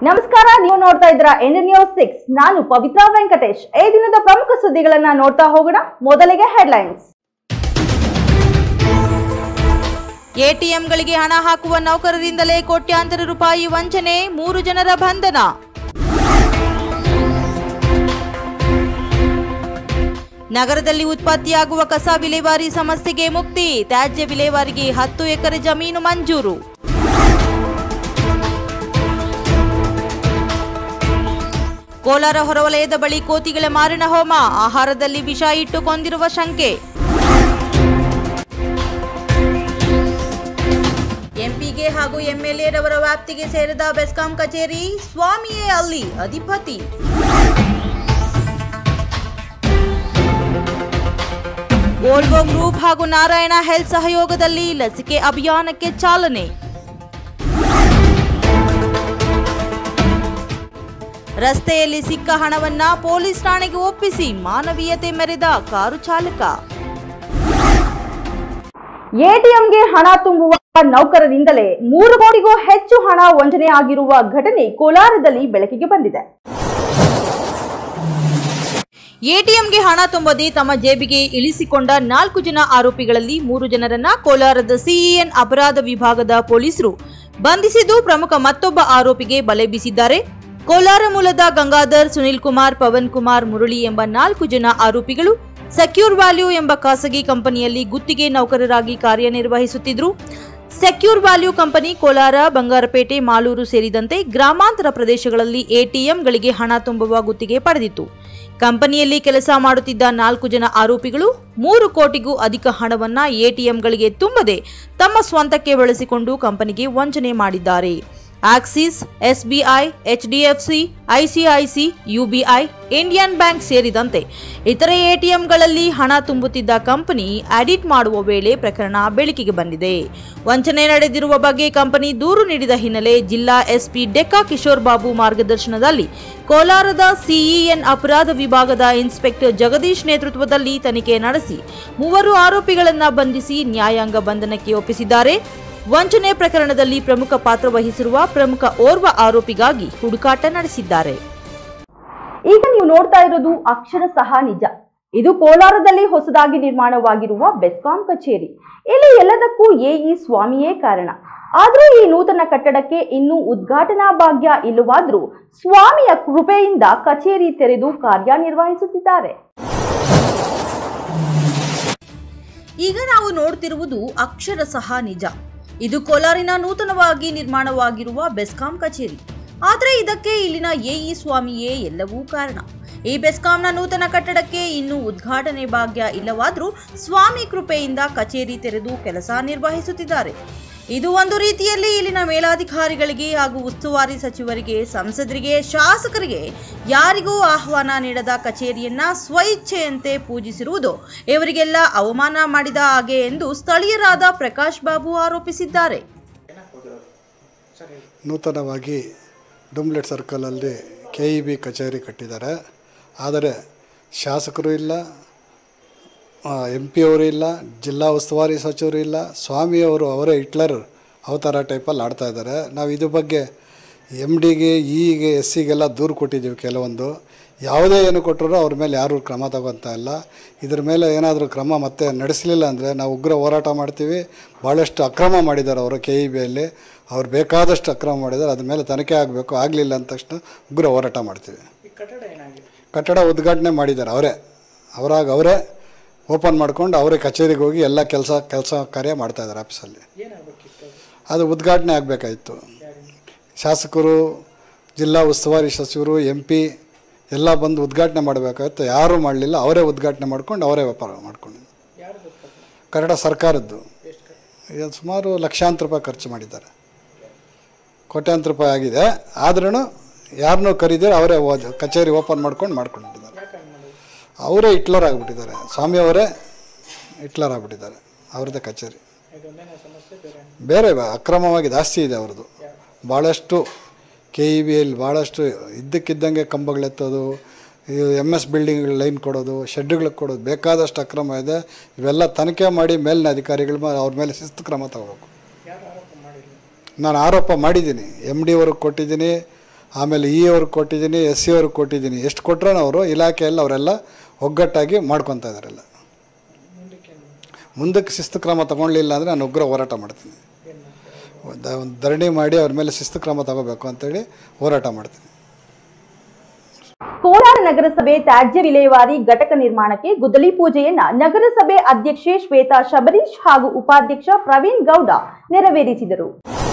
ನಮಸ್ಕಾರ ನೀವು ನೋಡ್ತಾ ಇದ್ದೀರಾ ಎನ್ ನ್ಯೂಸ್ ಸಿಕ್ಸ್ ನಾನು ಪವಿತ್ರ ವೆಂಕಟೇಶ್ ಈ ದಿನದ ಪ್ರಮುಖ ಸುದ್ದಿಗಳನ್ನ ನೋಡ್ತಾ ಹೋಗೋಣ ಮೊದಲಿಗೆ ಹೆಡ್ಲೈನ್ಸ್ ಎಟಿಎಂಗಳಿಗೆ ಹಣ ಹಾಕುವ ನೌಕರರಿಂದಲೇ ಕೋಟ್ಯಾಂತರ ರೂಪಾಯಿ ವಂಚನೆ ಮೂರು ಜನರ ಬಂಧನ ನಗರದಲ್ಲಿ ಉತ್ಪತ್ತಿಯಾಗುವ ಕಸ ವಿಲೇವಾರಿ ಸಮಸ್ಯೆಗೆ ಮುಕ್ತಿ ತ್ಯಾಜ್ಯ ವಿಲೇವಾರಿಗೆ ಹತ್ತು ಎಕರೆ ಜಮೀನು ಮಂಜೂರು ಕೋಲಾರ ಹೊರವಲಯದ ಬಳಿ ಕೋತಿಗಳ ಮಾರಣ ಹೋಮ ಆಹಾರದಲ್ಲಿ ವಿಷ ಇಟ್ಟು ಕೊಂದಿರುವ ಶಂಕೆ ಎಂಪಿಗೆ ಹಾಗೂ ಎಂಎಲ್ಎರವರ ವ್ಯಾಪ್ತಿಗೆ ಸೇರಿದ ಬೆಸ್ಕಾಂ ಕಚೇರಿ ಸ್ವಾಮಿಯೇ ಅಲ್ಲಿ ಅಧಿಪತಿ ವೋಲ್ವೋ ಗ್ರೂಪ್ ಹಾಗೂ ನಾರಾಯಣ ಹೆಲ್ತ್ ಸಹಯೋಗದಲ್ಲಿ ಲಸಿಕೆ ಅಭಿಯಾನಕ್ಕೆ ಚಾಲನೆ ರಸ್ತೆಯಲ್ಲಿ ಸಿಕ್ಕ ಹಣವನ್ನ ಪೊಲೀಸ್ ಠಾಣೆಗೆ ಒಪ್ಪಿಸಿ ಮಾನವೀಯತೆ ಮೆರೆದ ಕಾರು ಚಾಲಕ ಎಟಿಎಂಗೆ ಹಣ ತುಂಬುವ ನೌಕರರಿಂದಲೇ ಮೂರು ಕೋಟಿಗೂ ಹೆಚ್ಚು ಹಣ ವಂಚನೆ ಆಗಿರುವ ಘಟನೆ ಕೋಲಾರದಲ್ಲಿ ಬೆಳಕಿಗೆ ಬಂದಿದೆ ಎಟಿಎಂಗೆ ಹಣ ತುಂಬದೆ ತಮ್ಮ ಜೇಬಿಗೆ ಇಳಿಸಿಕೊಂಡ ನಾಲ್ಕು ಜನ ಆರೋಪಿಗಳಲ್ಲಿ ಮೂರು ಜನರನ್ನ ಕೋಲಾರದ ಸಿಇಎನ್ ಅಪರಾಧ ವಿಭಾಗದ ಪೊಲೀಸರು ಬಂಧಿಸಿದ್ದು ಪ್ರಮುಖ ಮತ್ತೊಬ್ಬ ಆರೋಪಿಗೆ ಬಲೆ ಬೀಸಿದ್ದಾರೆ ಕೋಲಾರ ಮೂಲದ ಗಂಗಾಧರ್ ಸುನಿಲ್ ಕುಮಾರ್ ಪವನ್ ಕುಮಾರ್ ಮುರಳಿ ಎಂಬ ನಾಲ್ಕು ಜನ ಆರೋಪಿಗಳು ಸೆಕ್ಯೂರ್ ವ್ಯಾಲ್ಯೂ ಎಂಬ ಖಾಸಗಿ ಕಂಪನಿಯಲ್ಲಿ ಗುತ್ತಿಗೆ ನೌಕರರಾಗಿ ಕಾರ್ಯನಿರ್ವಹಿಸುತ್ತಿದ್ರು secure value company Kolar Bangarpet Malur ಸೇರಿದಂತೆ ಗ್ರಾಮಾಂತರ ಪ್ರದೇಶಗಳಲ್ಲಿ ಎಟಿಎಂಗಳಿಗೆ ಹಣ ತುಂಬುವ ಗುತ್ತಿಗೆ ಪಡೆದಿತ್ತು ಕಂಪನಿಯಲ್ಲಿ ಕೆಲಸ ಮಾಡುತ್ತಿದ್ದ ನಾಲ್ಕು ಜನ ಆರೋಪಿಗಳು ಮೂರು ಕೋಟಿಗೂ ಅಧಿಕ ಹಣವನ್ನ ಎಟಿಎಂಗಳಿಗೆ ತುಂಬದೆ ತಮ್ಮ ಸ್ವಂತಕ್ಕೆ ಬಳಸಿಕೊಂಡು ಕಂಪನಿಗೆ ವಂಚನೆ ಮಾಡಿದ್ದಾರೆ Axis SBI HDFC ICIC UBI Indian bank ಸೇರಿದಂತೆ ಇತರೆ ಎಟಿಎಂಗಳಲ್ಲಿ ಹಣ ತುಂಬುತ್ತಿದ್ದ ಕಂಪನಿ ಆಡಿಟ್ ಮಾಡುವ ವೇಳೆ ಪ್ರಕರಣ ಬೆಳಕಿಗೆ ಬಂದಿದೆ ವಂಚನೆ ನಡೆದಿರುವ ಬಗ್ಗೆ ಕಂಪನಿ ದೂರು ನೀಡಿದ ಹಿನ್ನೆಲೆ ಜಿಲ್ಲಾ ಎಸ್ಪಿ ಡೆಕ್ಕಾ ಕಿಶೋರ್ ಬಾಬು ಮಾರ್ಗದರ್ಶನದಲ್ಲಿ ಕೋಲಾರದ ಸಿಇಎನ್ ಅಪರಾಧ ವಿಭಾಗದ ಇನ್ಸ್ಪೆಕ್ಟರ್ ಜಗದೀಶ್ ನೇತೃತ್ವದಲ್ಲಿ ತನಿಖೆ ನಡೆಸಿ ಮೂವರು ಆರೋಪಿಗಳನ್ನ ಬಂಧಿಸಿ ನ್ಯಾಯಾಂಗ ಬಂಧನಕ್ಕೆ ಒಪ್ಪಿಸಿದ್ದಾರೆ ವಂಚನೆ ಪ್ರಕರಣದಲ್ಲಿ ಪ್ರಮುಖ ಪಾತ್ರ ವಹಿಸಿರುವ ಪ್ರಮುಖ ಓರ್ವ ಆರೋಪಿಗಾಗಿ ಹುಡುಕಾಟ ನಡೆಸಿದ್ದಾರೆ ಈಗ ನೀವು ನೋಡ್ತಾ ಇರೋದು ಅಕ್ಷರ ಸಹ ನಿಜ ಇದು ಕೋಲಾರದಲ್ಲಿ ಹೊಸದಾಗಿ ನಿರ್ಮಾಣವಾಗಿರುವ ಬೆಸ್ಕಾಂ ಕಚೇರಿ ಇಲ್ಲಿ ಎಲ್ಲದಕ್ಕೂ ಎಇ ಸ್ವಾಮಿಯೇ ಕಾರಣ ಆದ್ರೂ ಈ ನೂತನ ಕಟ್ಟಡಕ್ಕೆ ಇನ್ನೂ ಉದ್ಘಾಟನಾ ಭಾಗ್ಯ ಇಲ್ಲವಾದ್ರೂ ಸ್ವಾಮಿಯ ಕೃಪೆಯಿಂದ ಕಚೇರಿ ತೆರೆದು ಕಾರ್ಯನಿರ್ವಹಿಸುತ್ತಿದ್ದಾರೆ ಈಗ ನಾವು ನೋಡ್ತಿರುವುದು ಅಕ್ಷರ ಸಹ ನಿಜ ಇದು ಕೋಲಾರಿನ ನೂತನವಾಗಿ ನಿರ್ಮಾಣವಾಗಿರುವ ಬೆಸ್ಕಾಂ ಕಚೇರಿ ಆದರೆ ಇದಕ್ಕೆ ಇಲ್ಲಿನ ಎಇ ಸ್ವಾಮಿಯೇ ಎಲ್ಲವೂ ಕಾರಣ ಈ ಬೆಸ್ಕಾಂನ ನೂತನ ಕಟ್ಟಡಕ್ಕೆ ಇನ್ನೂ ಉದ್ಘಾಟನೆ ಭಾಗ್ಯ ಇಲ್ಲವಾದರೂ ಸ್ವಾಮಿ ಕೃಪೆಯಿಂದ ಕಚೇರಿ ತೆರೆದು ಕೆಲಸ ನಿರ್ವಹಿಸುತ್ತಿದ್ದಾರೆ ಇದು ಒಂದು ರೀತಿಯಲ್ಲಿ ಇಲ್ಲಿನ ಮೇಲಾಧಿಕಾರಿಗಳಿಗೆ ಹಾಗೂ ಉಸ್ತುವಾರಿ ಸಚಿವರಿಗೆ ಸಂಸದರಿಗೆ ಶಾಸಕರಿಗೆ ಯಾರಿಗೂ ಆಹ್ವಾನ ನೀಡದ ಕಚೇರಿಯನ್ನ ಸ್ವಇಚ್ಛೆಯಂತೆ ಪೂಜಿಸಿರುವುದು ಇವರಿಗೆಲ್ಲ ಅವಮಾನ ಮಾಡಿದ ಹಾಗೆ ಎಂದು ಸ್ಥಳೀಯರಾದ ಪ್ರಕಾಶ್ ಬಾಬು ಆರೋಪಿಸಿದ್ದಾರೆ ನೂತನವಾಗಿ ಡುಮ್ಲೆಟ್ ಸರ್ಕಲಲ್ಲಿ ಕೆ ಇ ಬಿ ಕಚೇರಿ ಕಟ್ಟಿದ್ದಾರೆ ಆದರೆ ಶಾಸಕರು ಇಲ್ಲ ಎಂ ಪಿ ಅವರು ಇಲ್ಲ ಜಿಲ್ಲಾ ಉಸ್ತುವಾರಿ ಸಚಿವರು ಇಲ್ಲ ಸ್ವಾಮಿಯವರು ಅವರೇ ಹಿಟ್ಲರ್ ಅವತಾರ ಟೈಪಲ್ಲಿ ಆಡ್ತಾ ಇದ್ದಾರೆ ನಾವು ಇದ್ರ ಬಗ್ಗೆ ಎಮ್ ಡಿಗೆ ಇಗೆ ಎಸ್ ಸಿಗೆಲ್ಲ ದೂರು ಕೊಟ್ಟಿದ್ದೀವಿ ಕೆಲವೊಂದು ಯಾವುದೇ ಏನು ಕೊಟ್ಟರು ಅವ್ರ ಮೇಲೆ ಯಾರೂ ಕ್ರಮ ತಗೊತಾ ಇಲ್ಲ ಇದ್ರ ಮೇಲೆ ಏನಾದರೂ ಕ್ರಮ ಮತ್ತೆ ನಡೆಸಲಿಲ್ಲ ಅಂದರೆ ನಾವು ಉಗ್ರ ಹೋರಾಟ ಮಾಡ್ತೀವಿ ಭಾಳಷ್ಟು ಅಕ್ರಮ ಮಾಡಿದ್ದಾರೆ ಅವರು ಕೆ ಇ ಬಿಯಲ್ಲಿ ಅವ್ರು ಬೇಕಾದಷ್ಟು ಅಕ್ರಮ ಮಾಡಿದ್ದಾರೆ ಅದ್ರ ಮೇಲೆ ತನಿಖೆ ಆಗಬೇಕು ಆಗಲಿಲ್ಲ ಅಂದ ತಕ್ಷಣ ಉಗ್ರ ಹೋರಾಟ ಮಾಡ್ತೀವಿ ಕಟ್ಟಡ ಉದ್ಘಾಟನೆ ಮಾಡಿದ್ದಾರೆ ಅವರೇ ಅವರಾಗ ಅವರೇ ಓಪನ್ ಮಾಡ್ಕೊಂಡು ಅವರೇ ಕಚೇರಿಗೆ ಹೋಗಿ ಎಲ್ಲ ಕೆಲಸ ಕೆಲಸ ಕಾರ್ಯ ಮಾಡ್ತಾ ಇದ್ದಾರೆ ಆಫೀಸಲ್ಲಿ ಅದು ಉದ್ಘಾಟನೆ ಆಗಬೇಕಾಯಿತು ಶಾಸಕರು ಜಿಲ್ಲಾ ಉಸ್ತುವಾರಿ ಸಚಿವರು ಎಂ ಪಿ ಎಲ್ಲ ಬಂದು ಉದ್ಘಾಟನೆ ಮಾಡಬೇಕಾಗಿತ್ತು ಯಾರೂ ಮಾಡಲಿಲ್ಲ ಅವರೇ ಉದ್ಘಾಟನೆ ಮಾಡ್ಕೊಂಡು ಅವರೇ ವ್ಯಾಪಾರ ಮಾಡ್ಕೊಂಡಿದ್ದು ಕನ್ನಡ ಸರ್ಕಾರದ್ದು ಇದು ಸುಮಾರು ಲಕ್ಷಾಂತರ ರೂಪಾಯಿ ಖರ್ಚು ಮಾಡಿದ್ದಾರೆ ಕೋಟ್ಯಾಂತರ ರೂಪಾಯಿ ಆಗಿದೆ ಆದ್ರೂ ಯಾರನ್ನೂ ಕರೀದಿರ ಅವರೇ ಓದ್ ಕಚೇರಿ ಓಪನ್ ಮಾಡ್ಕೊಂಡು ಮಾಡ್ಕೊಂಡಿದ್ದಾರೆ ಅವರೇ ಹಿಟ್ಲರ್ ಆಗಿಬಿಟ್ಟಿದ್ದಾರೆ ಸ್ವಾಮಿಯವರೇ ಹಿಟ್ಲರ್ ಆಗಿಬಿಟ್ಟಿದ್ದಾರೆ ಅವ್ರದ್ದೇ ಕಚೇರಿ ಬೇರೆ ಬ- ಅಕ್ರಮವಾಗಿ ಜಾಸ್ತಿ ಇದೆ ಅವ್ರದ್ದು ಭಾಳಷ್ಟು ಕೆ ಇ ಬಿಯಲ್ಲಿ ಭಾಳಷ್ಟು ಇದ್ದಕ್ಕಿದ್ದಂಗೆ ಕಂಬಗಳೆತ್ತೋದು ಎಮ್ ಎಸ್ ಬಿಲ್ಡಿಂಗ್ ಲೈನ್ ಕೊಡೋದು ಶೆಡ್ಗಳಿಗೆ ಕೊಡೋದು ಬೇಕಾದಷ್ಟು ಅಕ್ರಮ ಇದೆ ಇವೆಲ್ಲ ತನಿಖೆ ಮಾಡಿ ಮೇಲಿನ ಅಧಿಕಾರಿಗಳ ಮೇಲೆ ಅವ್ರ ಮೇಲೆ ಶಿಸ್ತು ಕ್ರಮ ತಗೋಬೇಕು ನಾನು ಆರೋಪ ಮಾಡಿದ್ದೀನಿ ಎಮ್ ಡಿ ಅವ್ರಿಗೆ ಕೊಟ್ಟಿದ್ದೀನಿ ಆಮೇಲೆ ಇ ಅವ್ರಿಗೆ ಕೊಟ್ಟಿದ್ದೀನಿ ಎಸ್ ಸಿ ಅವ್ರಿಗೆ ಕೊಟ್ಟಿದ್ದೀನಿ ಎಷ್ಟು ಕೊಟ್ಟರು ಅವರು ಇಲಾಖೆಯಲ್ಲಿ ಅವರೆಲ್ಲ ಒಗ್ಗಟ್ಟಾಗಿ ಮಾಡ್ಕೊತಾ ಇದ್ದಾರೆಲ್ಲ ಮುಂದಕ್ಕೆ ಶಿಸ್ತು ಕ್ರಮ ತಗೊಳ್ಳಿಲ್ಲ ಅಂದರೆ ನಾನು ಉಗ್ರ ಹೋರಾಟ ಮಾಡ್ತೀನಿ ಒಂದು ಒಂದು ಧರಣಿ ಮಾಡಿ ಅವ್ರ ಮೇಲೆ ಶಿಸ್ತು ಕ್ರಮ ತಗೋಬೇಕು ಅಂತೇಳಿ ಹೋರಾಟ ಮಾಡ್ತೀನಿ ಕೋಲಾರ ನಗರಸಭೆ ತ್ಯಾಜ್ಯ ವಿಲೇವಾರಿ ಘಟಕ ನಿರ್ಮಾಣಕ್ಕೆ ಗುದ್ದಲಿ ಪೂಜೆಯನ್ನ ನಗರಸಭೆ ಅಧ್ಯಕ್ಷೆ ಶ್ವೇತಾ ಶಬರೀಶ್ ಹಾಗೂ ಉಪಾಧ್ಯಕ್ಷ ಪ್ರವೀಣ್ ಗೌಡ ನೆರವೇರಿಸಿದರು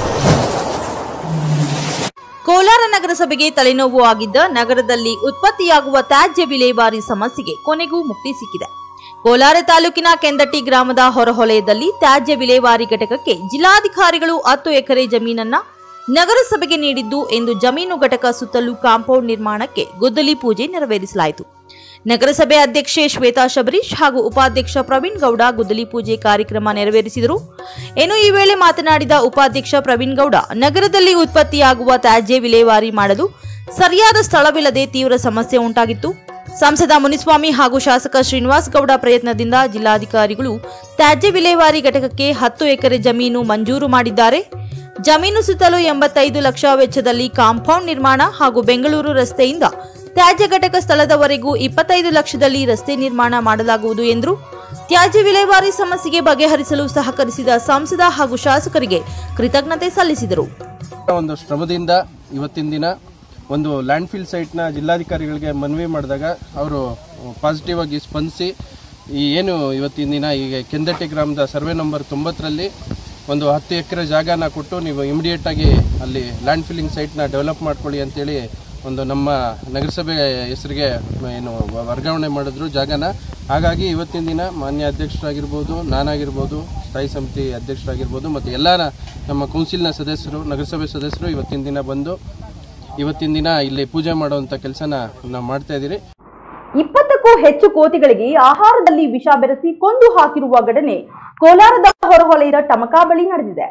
ಕೋಲಾರ ನಗರಸಭೆಗೆ ತಲೆನೋವು ಆಗಿದ್ದ ನಗರದಲ್ಲಿ ಉತ್ಪತ್ತಿಯಾಗುವ ತ್ಯಾಜ್ಯ ವಿಲೇವಾರಿ ಸಮಸ್ಯೆಗೆ ಕೊನೆಗೂ ಮುಕ್ತಿ ಸಿಕ್ಕಿದೆ ಕೋಲಾರ ತಾಲೂಕಿನ ಕೆಂದಟ್ಟಿ ಗ್ರಾಮದ ಹೊರವಲಯದಲ್ಲಿ ತ್ಯಾಜ್ಯ ವಿಲೇವಾರಿ ಘಟಕಕ್ಕೆ ಜಿಲ್ಲಾಧಿಕಾರಿಗಳು ಹತ್ತು ಎಕರೆ ಜಮೀನನ್ನ ನಗರಸಭೆಗೆ ನೀಡಿದ್ದು ಎಂದು ಜಮೀನು ಘಟಕ ಸುತ್ತಲೂ ಕಾಂಪೌಂಡ್ ನಿರ್ಮಾಣಕ್ಕೆ ಗುದ್ದಲಿ ಪೂಜೆ ನೆರವೇರಿಸಲಾಯಿತು ನಗರಸಭೆ ಅಧ್ಯಕ್ಷೆ ಶ್ವೇತಾ ಶಬರೀಶ್ ಹಾಗೂ ಉಪಾಧ್ಯಕ್ಷ ಪ್ರವೀಣ್ ಗೌಡ ಗುದ್ದಲಿ ಪೂಜೆ ಕಾರ್ಯಕ್ರಮ ನೆರವೇರಿಸಿದರು ಇನ್ನು ಈ ವೇಳೆ ಮಾತನಾಡಿದ ಉಪಾಧ್ಯಕ್ಷ ಪ್ರವೀಣ್ ಗೌಡ ನಗರದಲ್ಲಿ ಉತ್ಪತ್ತಿಯಾಗುವ ತ್ಯಾಜ್ಯ ವಿಲೇವಾರಿ ಮಾಡಲು ಸರಿಯಾದ ಸ್ಥಳವಿಲ್ಲದೆ ತೀವ್ರ ಸಮಸ್ಯೆ ಉಂಟಾಗಿತ್ತು ಸಂಸದ ಮುನಿಸ್ವಾಮಿ ಹಾಗೂ ಶಾಸಕ ಶ್ರೀನಿವಾಸ್ ಗೌಡ ಪ್ರಯತ್ನದಿಂದ ಜಿಲ್ಲಾಧಿಕಾರಿಗಳು ತ್ಯಾಜ್ಯ ವಿಲೇವಾರಿ ಘಟಕಕ್ಕೆ ಹತ್ತು ಎಕರೆ ಜಮೀನು ಮಂಜೂರು ಮಾಡಿದ್ದಾರೆ ಜಮೀನು ಸುತ್ತಲೂ ಎಂಬತ್ತೈದು ಲಕ್ಷ ವೆಚ್ಚದಲ್ಲಿ ಕಾಂಪೌಂಡ್ ನಿರ್ಮಾಣ ಹಾಗೂ ಬೆಂಗಳೂರು ರಸ್ತೆಯಿಂದ ತ್ಯಾಜ್ಯ ಘಟಕ ಸ್ಥಳದವರೆಗೂ ಇಪ್ಪತ್ತೈದು ಲಕ್ಷದಲ್ಲಿ ರಸ್ತೆ ನಿರ್ಮಾಣ ಮಾಡಲಾಗುವುದು ಎಂದರು ತ್ಯಾಜ್ಯ ವಿಲೇವಾರಿ ಸಮಸ್ಯೆಗೆ ಬಗೆಹರಿಸಲು ಸಹಕರಿಸಿದ ಸಂಸದ ಹಾಗೂ ಶಾಸಕರಿಗೆ ಕೃತಜ್ಞತೆ ಸಲ್ಲಿಸಿದರು ಒಂದು ಶ್ರಮದಿಂದ ಇವತ್ತಿನ ದಿನ ಒಂದು ಲ್ಯಾಂಡ್ ಫಿಲ್ ಸೈಟ್ನ ಜಿಲ್ಲಾಧಿಕಾರಿಗಳಿಗೆ ಮನವಿ ಮಾಡಿದಾಗ ಅವರು ಪಾಸಿಟಿವ್ ಆಗಿ ಸ್ಪಂದಿಸಿ ಈ ಏನು ಇವತ್ತಿನ ದಿನ ಈಗ ಕೆಂದಟ್ಟಿ ಗ್ರಾಮದ ಸರ್ವೆ ನಂಬರ್ ತೊಂಬತ್ತರಲ್ಲಿ ಒಂದು ಹತ್ತು ಎಕರೆ ಜಾಗನ ಕೊಟ್ಟು ನೀವು ಇಮಿಡಿಯೇಟಾಗಿ ಅಲ್ಲಿ ಲ್ಯಾಂಡ್ ಫಿಲ್ಲಿಂಗ್ ಸೈಟ್ನ ಡೆವಲಪ್ ಮಾಡ್ಕೊಳ್ಳಿ ಅಂತೇಳಿ ಒಂದು ನಮ್ಮ ನಗರಸಭೆ ಹೆಸರಿಗೆ ಏನು ವರ್ಗಾವಣೆ ಮಾಡಿದ್ರು ಜಾಗನ ಹಾಗಾಗಿ ಇವತ್ತಿನ ದಿನ ಮಾನ್ಯ ಅಧ್ಯಕ್ಷರಾಗಿರ್ಬೋದು ನಾನಾಗಿರ್ಬೋದು ಸ್ಥಾಯಿ ಸಮಿತಿ ಅಧ್ಯಕ್ಷರಾಗಿರ್ಬೋದು ಮತ್ತು ಎಲ್ಲ ನಮ್ಮ ಕೌನ್ಸಿಲ್ನ ಸದಸ್ಯರು ನಗರಸಭೆ ಸದಸ್ಯರು ಇವತ್ತಿನ ದಿನ ಬಂದು ಇವತ್ತಿನ ದಿನ ಇಲ್ಲಿ ಪೂಜೆ ಮಾಡುವಂಥ ಕೆಲಸನ ನಾವು ಮಾಡ್ತಾ ಇದ್ದೀರಿ ಇಪ್ಪತ್ತಕ್ಕೂ ಹೆಚ್ಚು ಕೋತಿಗಳಿಗೆ ಆಹಾರದಲ್ಲಿ ವಿಷ ಬೆರೆಸಿ ಕೊಂದು ಹಾಕಿರುವ ಘಟನೆ ಕೋಲಾರದ ಹೊರವಲಯದ ಟಮಕಾ ಬಳಿ ನಡೆದಿದೆ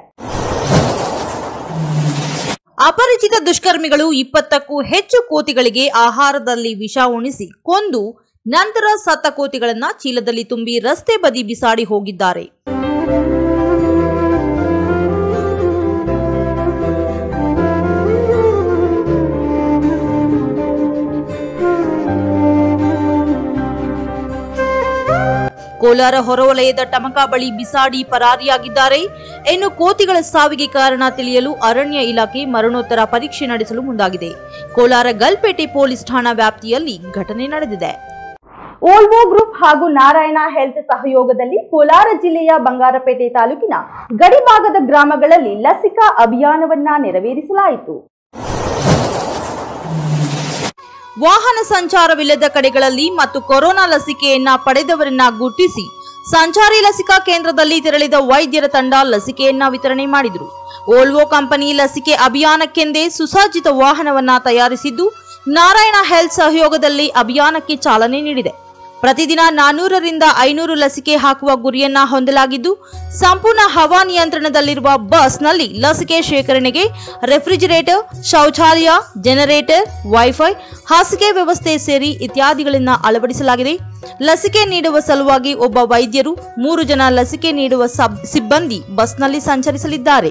ಅಪರಿಚಿತ ದುಷ್ಕರ್ಮಿಗಳು ಇಪ್ಪತ್ತಕ್ಕೂ ಹೆಚ್ಚು ಕೋತಿಗಳಿಗೆ ಆಹಾರದಲ್ಲಿ ವಿಷ ಉಣಿಸಿ ಕೊಂದು ನಂತರ ಸತ್ತ ಕೋತಿಗಳನ್ನ ಚೀಲದಲ್ಲಿ ತುಂಬಿ ರಸ್ತೆ ಬದಿ ಬಿಸಾಡಿ ಹೋಗಿದ್ದಾರೆ ಕೋಲಾರ ಹೊರವಲಯದ ಟಮಕ ಬಳಿ ಬಿಸಾಡಿ ಪರಾರಿಯಾಗಿದ್ದಾರೆ ಇನ್ನು ಕೋತಿಗಳ ಸಾವಿಗೆ ಕಾರಣ ತಿಳಿಯಲು ಅರಣ್ಯ ಇಲಾಖೆ ಮರಣೋತ್ತರ ಪರೀಕ್ಷೆ ನಡೆಸಲು ಮುಂದಾಗಿದೆ ಕೋಲಾರ ಗಲ್ಪೇಟೆ ಪೊಲೀಸ್ ಠಾಣಾ ವ್ಯಾಪ್ತಿಯಲ್ಲಿ ಘಟನೆ ನಡೆದಿದೆ ಓಲ್ವೋ ಗ್ರೂಪ್ ಹಾಗೂ ನಾರಾಯಣ ಹೆಲ್ತ್ ಸಹಯೋಗದಲ್ಲಿ ಕೋಲಾರ ಜಿಲ್ಲೆಯ ಬಂಗಾರಪೇಟೆ ತಾಲೂಕಿನ ಗಡಿಭಾಗದ ಗ್ರಾಮಗಳಲ್ಲಿ ಲಸಿಕಾ ಅಭಿಯಾನವನ್ನ ನೆರವೇರಿಸಲಾಯಿತು ವಾಹನ ಸಂಚಾರವಿಲ್ಲದ ಕಡೆಗಳಲ್ಲಿ ಮತ್ತು ಕೊರೋನಾ ಲಸಿಕೆಯನ್ನ ಪಡೆದವರನ್ನ ಗುರ್ತಿಸಿ ಸಂಚಾರಿ ಲಸಿಕಾ ಕೇಂದ್ರದಲ್ಲಿ ತೆರಳಿದ ವೈದ್ಯರ ತಂಡ ಲಸಿಕೆಯನ್ನ ವಿತರಣೆ ಮಾಡಿದರು ಓಲ್ವೋ ಕಂಪನಿ ಲಸಿಕೆ ಅಭಿಯಾನಕ್ಕೆಂದೇ ಸುಸಜ್ಜಿತ ವಾಹನವನ್ನ ತಯಾರಿಸಿದ್ದು ನಾರಾಯಣ ಹೆಲ್ತ್ ಸಹಯೋಗದಲ್ಲಿ ಅಭಿಯಾನಕ್ಕೆ ಚಾಲನೆ ನೀಡಿದೆ ಪ್ರತಿದಿನ ನಾನೂರರಿಂದ ಐನೂರು ಲಸಿಕೆ ಹಾಕುವ ಗುರಿಯನ್ನ ಹೊಂದಲಾಗಿದ್ದು ಸಂಪೂರ್ಣ ಹವಾ ನಿಯಂತ್ರಣದಲ್ಲಿರುವ ಬಸ್ನಲ್ಲಿ ಲಸಿಕೆ ಶೇಖರಣೆಗೆ ರೆಫ್ರಿಜಿರೇಟರ್ ಶೌಚಾಲಯ ಜನರೇಟರ್ ವೈಫೈ ಹಾಸಿಗೆ ವ್ಯವಸ್ಥೆ ಸೇರಿ ಇತ್ಯಾದಿಗಳನ್ನ ಅಳವಡಿಸಲಾಗಿದೆ ಲಸಿಕೆ ನೀಡುವ ಸಲುವಾಗಿ ಒಬ್ಬ ವೈದ್ಯರು ಮೂರು ಜನ ಲಸಿಕೆ ನೀಡುವ ಸಬ್- ಸಿಬ್ಬಂದಿ ಬಸ್ನಲ್ಲಿ ಸಂಚರಿಸಲಿದ್ದಾರೆ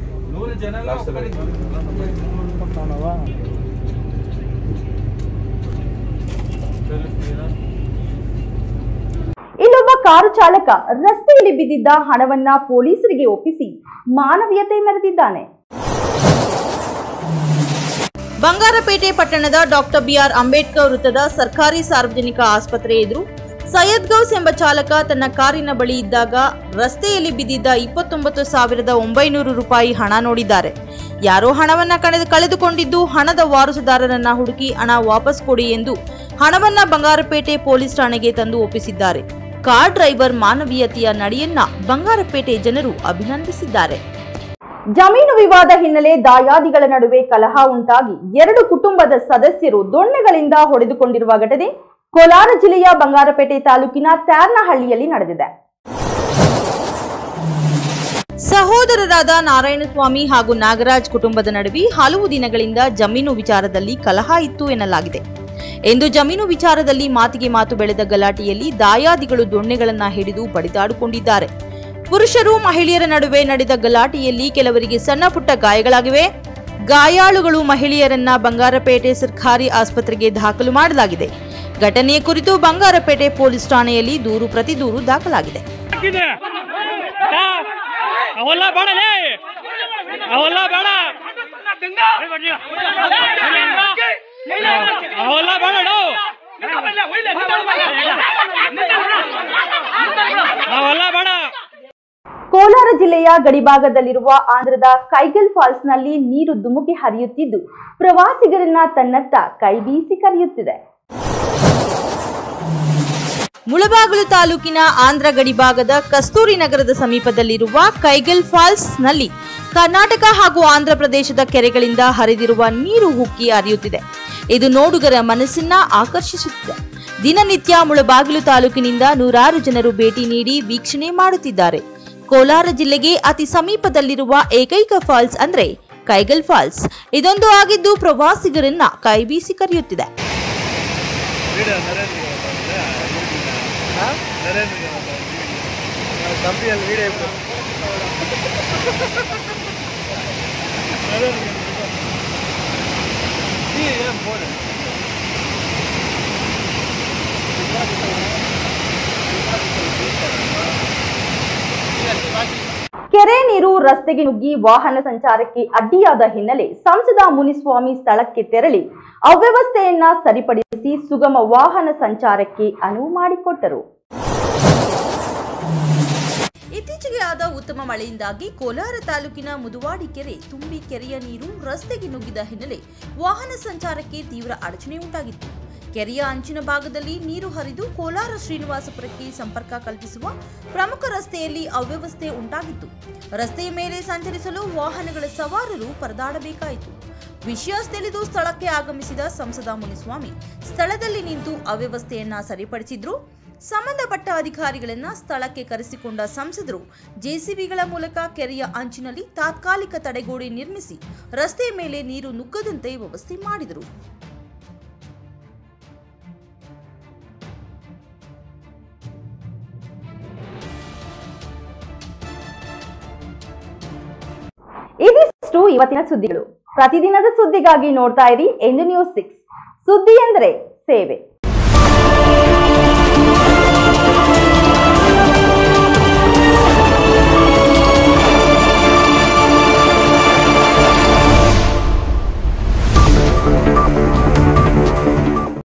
ಇಲ್ಲೊಬ್ಬ ಕಾರು ಚಾಲಕ ರಸ್ತೆಯಲ್ಲಿ ಬಿದ್ದಿದ್ದ ಹಣವನ್ನ ಪೊಲೀಸರಿಗೆ ಒಪ್ಪಿಸಿ ಮಾನವೀಯತೆ ಮೆರೆದಿದ್ದಾನೆ ಬಂಗಾರಪೇಟೆ ಪಟ್ಟಣದ ಡಾಕ್ಟರ್ ಬಿಆರ್ ಅಂಬೇಡ್ಕರ್ ವೃತ್ತದ ಸರ್ಕಾರಿ ಸಾರ್ವಜನಿಕ ಆಸ್ಪತ್ರೆ ಎದುರು ಸೈಯದ್ ಗೌಸ್ ಎಂಬ ಚಾಲಕ ತನ್ನ ಕಾರಿನ ಬಳಿ ಇದ್ದಾಗ ರಸ್ತೆಯಲ್ಲಿ ಬಿದ್ದಿದ್ದ ಇಪ್ಪತ್ತೊಂಬತ್ತು ಸಾವಿರದ ಒಂಬೈನೂರು ರೂಪಾಯಿ ಹಣ ನೋಡಿದ್ದಾರೆ ಯಾರೋ ಹಣವನ್ನ ಕಳೆದು ಕಳೆದುಕೊಂಡಿದ್ದು ಹಣದ ವಾರಸುದಾರರನ್ನ ಹುಡುಕಿ ಹಣ ವಾಪಸ್ ಕೊಡಿ ಎಂದು ಹಣವನ್ನ ಬಂಗಾರಪೇಟೆ ಪೊಲೀಸ್ ಠಾಣೆಗೆ ತಂದು ಒಪ್ಪಿಸಿದ್ದಾರೆ ಕಾರ್ ಡ್ರೈವರ್ ಮಾನವೀಯತೆಯ ನಡೆಯನ್ನ ಬಂಗಾರಪೇಟೆ ಜನರು ಅಭಿನಂದಿಸಿದ್ದಾರೆ ಜಮೀನು ವಿವಾದ ಹಿನ್ನೆಲೆ ದಾಯಾದಿಗಳ ನಡುವೆ ಕಲಹ ಉಂಟಾಗಿ ಎರಡು ಕುಟುಂಬದ ಸದಸ್ಯರು ದೊಣ್ಣೆಗಳಿಂದ ಹೊಡೆದುಕೊಂಡಿರುವ ಘಟನೆ ಕೋಲಾರ ಜಿಲ್ಲೆಯ ಬಂಗಾರಪೇಟೆ ತಾಲೂಕಿನ ತ್ಯಾರ್ನಹಳ್ಳಿಯಲ್ಲಿ ನಡೆದಿದೆ ಸಹೋದರರಾದ ನಾರಾಯಣಸ್ವಾಮಿ ಹಾಗೂ ನಾಗರಾಜ್ ಕುಟುಂಬದ ನಡುವೆ ಹಲವು ದಿನಗಳಿಂದ ಜಮೀನು ವಿಚಾರದಲ್ಲಿ ಕಲಹ ಇತ್ತು ಎನ್ನಲಾಗಿದೆ ಎಂದು ಜಮೀನು ವಿಚಾರದಲ್ಲಿ ಮಾತಿಗೆ ಮಾತು ಬೆಳೆದ ಗಲಾಟೆಯಲ್ಲಿ ದಾಯಾದಿಗಳು ದೊಣ್ಣೆಗಳನ್ನ ಹಿಡಿದು ಬಡಿದಾಡಿಕೊಂಡಿದ್ದಾರೆ ಪುರುಷರು ಮಹಿಳೆಯರ ನಡುವೆ ನಡೆದ ಗಲಾಟೆಯಲ್ಲಿ ಕೆಲವರಿಗೆ ಸಣ್ಣ ಪುಟ್ಟ ಗಾಯಗಳಾಗಿವೆ ಗಾಯಾಳುಗಳು ಮಹಿಳೆಯರನ್ನ ಬಂಗಾರಪೇಟೆ ಸರ್ಕಾರಿ ಆಸ್ಪತ್ರೆಗೆ ದಾಖಲು ಮಾಡಲಾಗಿದೆ ಘಟನೆಯ ಕುರಿತು ಬಂಗಾರಪೇಟೆ ಪೊಲೀಸ್ ಠಾಣೆಯಲ್ಲಿ ದೂರು ಪ್ರತಿ ದೂರು ದಾಖಲಾಗಿದೆ ಹಾಕಿದೆ ಅವೆಲ್ಲ ಬೇಡಲೇ ಅವೆಲ್ಲ ಬೇಡ ಅವೆಲ್ಲ ಬೇಡ ಅವೆಲ್ಲ ಬೇಡ ಕೋಲಾರ ಜಿಲ್ಲೆಯ ಗಡಿಭಾಗದಲ್ಲಿರುವ ಆಂಧ್ರದ ಕೈಗಲ್ ಫಾಲ್ಸ್ನಲ್ಲಿ ನೀರು ಧುಮುಕಿ ಹರಿಯುತ್ತಿದ್ದು ಪ್ರವಾಸಿಗರನ್ನ ತನ್ನತ್ತ ಕೈಬೀಸಿ ಕರೆಯುತ್ತಿದೆ ಮುಳಬಾಗಿಲು ತಾಲೂಕಿನ ಆಂಧ್ರ ಗಡಿಭಾಗದ ಕಸ್ತೂರಿ ನಗರದ ಸಮೀಪದಲ್ಲಿರುವ ಕೈಗಲ್ ಫಾಲ್ಸ್ ನಲ್ಲಿ ಕರ್ನಾಟಕ ಹಾಗೂ ಆಂಧ್ರ ಪ್ರದೇಶದ ಕೆರೆಗಳಿಂದ ಹರಿದಿರುವ ನೀರು ಉಕ್ಕಿ ಹರಿಯುತ್ತಿದೆ ಇದು ನೋಡುಗರ ಮನಸ್ಸನ್ನ ಆಕರ್ಷಿಸುತ್ತಿದೆ ದಿನನಿತ್ಯ ಮುಳಬಾಗಿಲು ತಾಲೂಕಿನಿಂದ ನೂರಾರು ಜನರು ಭೇಟಿ ನೀಡಿ ವೀಕ್ಷಣೆ ಮಾಡುತ್ತಿದ್ದಾರೆ ಕೋಲಾರ ಜಿಲ್ಲೆಗೆ ಅತಿ ಸಮೀಪದಲ್ಲಿರುವ ಏಕೈಕ ಫಾಲ್ಸ್ ಅಂದ್ರೆ ಕೈಗಲ್ ಫಾಲ್ಸ್ ಇದೊಂದು ಆಗಿದ್ದು ಪ್ರವಾಸಿಗರನ್ನ ಕೈಬೀಸಿ ಕರೆಯುತ್ತಿದೆ ಕೆರೆ ನೀರು ರಸ್ತೆಗೆ ನುಗ್ಗಿ ವಾಹನ ಸಂಚಾರಕ್ಕೆ ಅಡ್ಡಿಯಾದ ಹಿನ್ನೆಲೆ ಸಂಸದ ಮುನಿಸ್ವಾಮಿ ಸ್ಥಳಕ್ಕೆ ತೆರಳಿ ಅವ್ಯವಸ್ಥೆಯನ್ನ ಸರಿಪಡಿಸಿ ಸುಗಮ ವಾಹನ ಸಂಚಾರಕ್ಕೆ ಅನುವು ಮಾಡಿಕೊಟ್ಟರು ಇತ್ತೀಚೆಗೆ ಆದ ಉತ್ತಮ ಮಳೆಯಿಂದಾಗಿ ಕೋಲಾರ ತಾಲೂಕಿನ ಮುದುವಾಡಿ ಕೆರೆ ತುಂಬಿ ಕೆರೆಯ ನೀರು ರಸ್ತೆಗೆ ನುಗ್ಗಿದ ಹಿನ್ನೆಲೆ ವಾಹನ ಸಂಚಾರಕ್ಕೆ ತೀವ್ರ ಅಡಚಣೆ ಉಂಟಾಗಿತ್ತು ಕೆರೆಯ ಅಂಚಿನ ಭಾಗದಲ್ಲಿ ನೀರು ಹರಿದು ಕೋಲಾರ ಶ್ರೀನಿವಾಸಪುರಕ್ಕೆ ಸಂಪರ್ಕ ಕಲ್ಪಿಸುವ ಪ್ರಮುಖ ರಸ್ತೆಯಲ್ಲಿ ಅವ್ಯವಸ್ಥೆ ಉಂಟಾಗಿತ್ತು ರಸ್ತೆಯ ಮೇಲೆ ಸಂಚರಿಸಲು ವಾಹನಗಳ ಸವಾರರು ಪರದಾಡಬೇಕಾಯಿತು ವಿಷಯ ತಿಳಿದು ಸ್ಥಳಕ್ಕೆ ಆಗಮಿಸಿದ ಸಂಸದ ಮುನಿಸ್ವಾಮಿ ಸ್ಥಳದಲ್ಲಿ ನಿಂತು ಅವ್ಯವಸ್ಥೆಯನ್ನ ಸರಿಪಡಿಸಿದ್ರು ಸಂಬಂಧಪಟ್ಟ ಅಧಿಕಾರಿಗಳನ್ನ ಸ್ಥಳಕ್ಕೆ ಕರೆಸಿಕೊಂಡ ಸಂಸದರು ಜೆಸಿಬಿಗಳ ಮೂಲಕ ಕೆರೆಯ ಅಂಚಿನಲ್ಲಿ ತಾತ್ಕಾಲಿಕ ತಡೆಗೋಡೆ ನಿರ್ಮಿಸಿ ರಸ್ತೆಯ ಮೇಲೆ ನೀರು ನುಗ್ಗದಂತೆ ವ್ಯವಸ್ಥೆ ಮಾಡಿದರು ಇದಿಷ್ಟು ಇವತ್ತಿನ ಸುದ್ದಿಗಳು ಪ್ರತಿದಿನದ ಸುದ್ದಿಗಾಗಿ ನೋಡ್ತಾ ಇರಿ ಎಂದು ನ್ಯೂಸ್ ಸಿಕ್ಸ್ ಸುದ್ದಿ ಎಂದರೆ ಸೇವೆ